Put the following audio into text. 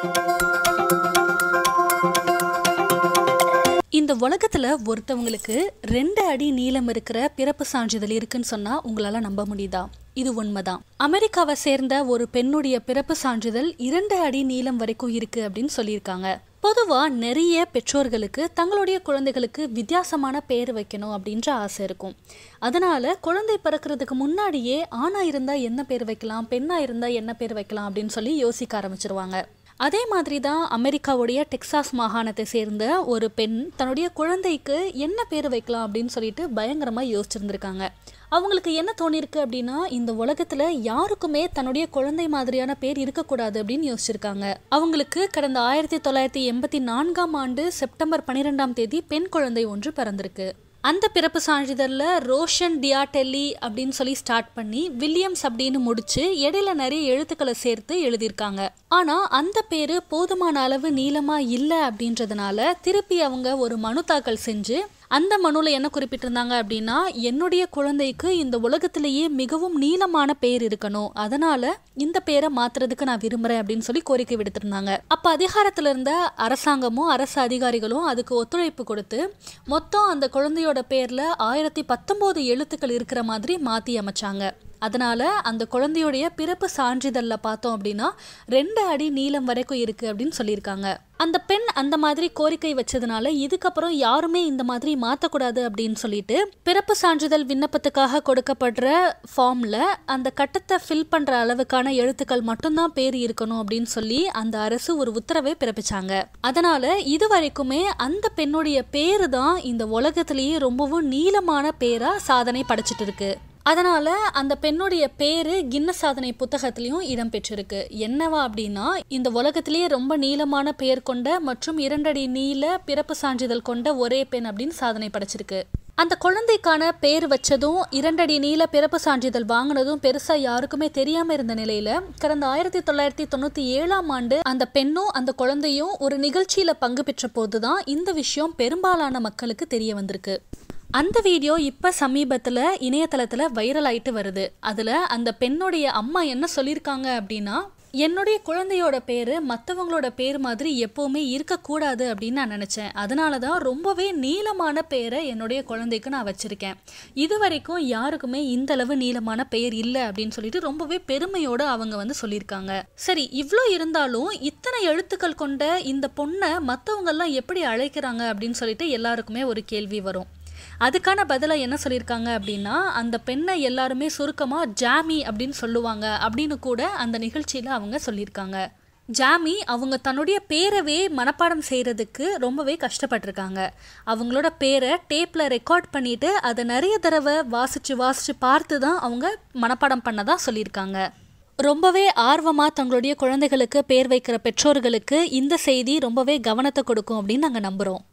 இந்த உலகத்துல ஒருத்தவங்களுக்கு ரெண்டு அடி நீளம் இருக்கிற பிறப்பு சான்றிதழ் இருக்குன்னு சொன்னா உங்களால நம்ப முடியுதா இது உண்மைதான் அமெரிக்காவை சேர்ந்த ஒரு பெண்ணுடைய பிறப்பு சான்றிதழ் இரண்டு அடி நீளம் வரைக்கும் இருக்கு அப்படின்னு சொல்லியிருக்காங்க பொதுவா நிறைய பெற்றோர்களுக்கு தங்களுடைய குழந்தைகளுக்கு வித்தியாசமான பேர் வைக்கணும் அப்படின்ற ஆசை இருக்கும் அதனால குழந்தை பிறக்கிறதுக்கு முன்னாடியே ஆணா இருந்தா என்ன பேர் வைக்கலாம் பெண்ணா இருந்தா என்ன பேர் வைக்கலாம் அப்படின்னு சொல்லி யோசிக்க ஆரம்பிச்சிருவாங்க அதே மாதிரி தான் அமெரிக்காவுடைய டெக்சாஸ் மாகாணத்தை சேர்ந்த ஒரு பெண் தன்னுடைய குழந்தைக்கு என்ன பேர் வைக்கலாம் அப்படின்னு சொல்லிட்டு பயங்கரமாக யோசிச்சிருந்திருக்காங்க அவங்களுக்கு என்ன தோணிருக்கு அப்படின்னா இந்த உலகத்துல யாருக்குமே தன்னுடைய குழந்தை மாதிரியான பேர் இருக்கக்கூடாது அப்படின்னு யோசிச்சிருக்காங்க அவங்களுக்கு கடந்த ஆயிரத்தி தொள்ளாயிரத்தி எண்பத்தி நான்காம் ஆண்டு செப்டம்பர் பன்னிரெண்டாம் தேதி பெண் குழந்தை ஒன்று பிறந்திருக்கு அந்த பிறப்பு சான்றிதழில் ரோஷன் டியாடெல்லி அப்படின்னு சொல்லி ஸ்டார்ட் பண்ணி வில்லியம்ஸ் அப்படின்னு முடிச்சு இடையில நிறைய எழுத்துக்களை சேர்த்து எழுதியிருக்காங்க ஆனா அந்த பேரு போதுமான அளவு நீளமா இல்லை அப்படின்றதுனால திருப்பி அவங்க ஒரு மனு தாக்கல் செஞ்சு அந்த மனுவில் என்ன குறிப்பிட்டிருந்தாங்க அப்படின்னா என்னுடைய குழந்தைக்கு இந்த உலகத்திலேயே மிகவும் நீளமான பேர் இருக்கணும் அதனால இந்த பேரை மாத்துறதுக்கு நான் விரும்புறேன் அப்படின்னு சொல்லி கோரிக்கை விடுத்திருந்தாங்க அப்ப அதிகாரத்துல இருந்த அரசாங்கமும் அரசு அதிகாரிகளும் அதுக்கு ஒத்துழைப்பு கொடுத்து மொத்தம் அந்த குழந்தையோட பேர்ல ஆயிரத்தி பத்தொன்பது எழுத்துக்கள் இருக்கிற மாதிரி மாத்தி அமைச்சாங்க அதனால அந்த குழந்தையுடைய பிறப்பு சான்றிதழ்ல பார்த்தோம் அப்படின்னா ரெண்டு அடி நீளம் வரைக்கும் இருக்கு அப்படின்னு சொல்லியிருக்காங்க அந்த பெண் அந்த மாதிரி கோரிக்கை வச்சதுனால இதுக்கப்புறம் யாருமே இந்த மாதிரி மாற்றக்கூடாது அப்படின்னு சொல்லிட்டு பிறப்பு சான்றிதழ் விண்ணப்பத்துக்காக கொடுக்கப்படுற ஃபார்ம்ல அந்த கட்டத்தை ஃபில் பண்ற அளவுக்கான எழுத்துக்கள் மட்டும்தான் பேர் இருக்கணும் அப்படின்னு சொல்லி அந்த அரசு ஒரு உத்தரவை பிறப்பிச்சாங்க அதனால இது வரைக்குமே அந்த பெண்ணுடைய பேரு தான் இந்த உலகத்திலேயே ரொம்பவும் நீளமான பேரா சாதனை படைச்சிட்டு இருக்கு அதனால அந்த பெண்ணுடைய பேரு கின்ன சாதனை புத்தகத்திலையும் இடம்பெற்றிருக்கு என்னவா அப்படின்னா இந்த உலகத்திலேயே ரொம்ப நீளமான பெயர் கொண்ட மற்றும் இரண்டடி நீள பிறப்பு சான்றிதழ் கொண்ட ஒரே பெண் அப்படின்னு சாதனை படைச்சிருக்கு அந்த குழந்தைக்கான பேர் வச்சதும் இரண்டடி நீள பிறப்பு சான்றிதழ் வாங்கினதும் பெருசா யாருக்குமே தெரியாம இருந்த நிலையில கடந்த ஆயிரத்தி தொள்ளாயிரத்தி தொண்ணூத்தி ஏழாம் ஆண்டு அந்த பெண்ணும் அந்த குழந்தையும் ஒரு நிகழ்ச்சியில பங்கு பெற்ற போதுதான் இந்த விஷயம் பெரும்பாலான மக்களுக்கு தெரிய வந்திருக்கு அந்த வீடியோ இப்போ சமீபத்தில் இணையதளத்தில் வைரல் ஆயிட்டு வருது அதில் அந்த பெண்ணுடைய அம்மா என்ன சொல்லியிருக்காங்க அப்படின்னா என்னுடைய குழந்தையோட பேர் மற்றவங்களோட பேர் மாதிரி எப்போவுமே இருக்கக்கூடாது அப்படின்னு நான் நினச்சேன் அதனால தான் ரொம்பவே நீளமான பேரை என்னுடைய குழந்தைக்கு நான் வச்சுருக்கேன் இது வரைக்கும் யாருக்குமே இந்த அளவு நீளமான பெயர் இல்லை அப்படின்னு சொல்லிட்டு ரொம்பவே பெருமையோடு அவங்க வந்து சொல்லியிருக்காங்க சரி இவ்வளோ இருந்தாலும் இத்தனை எழுத்துக்கள் கொண்ட இந்த பொண்ணை மற்றவங்கெல்லாம் எப்படி அழைக்கிறாங்க அப்படின்னு சொல்லிட்டு எல்லாருக்குமே ஒரு கேள்வி வரும் அதுக்கான பதிலை என்ன சொல்லியிருக்காங்க அப்படின்னா அந்த பெண்ணை எல்லாருமே சுருக்கமாக ஜாமி அப்படின்னு சொல்லுவாங்க அப்படின்னு கூட அந்த நிகழ்ச்சியில் அவங்க சொல்லியிருக்காங்க ஜாமி அவங்க தன்னுடைய பேரவே மனப்பாடம் செய்கிறதுக்கு ரொம்பவே கஷ்டப்பட்டிருக்காங்க அவங்களோட பேரை டேப்பில் ரெக்கார்ட் பண்ணிட்டு அதை நிறைய தடவை வாசித்து வாசித்து பார்த்து தான் அவங்க மனப்பாடம் பண்ணதா சொல்லியிருக்காங்க ரொம்பவே ஆர்வமாக தங்களுடைய குழந்தைகளுக்கு பேர் வைக்கிற பெற்றோர்களுக்கு இந்த செய்தி ரொம்பவே கவனத்தை கொடுக்கும் அப்படின்னு நாங்கள் நம்புகிறோம்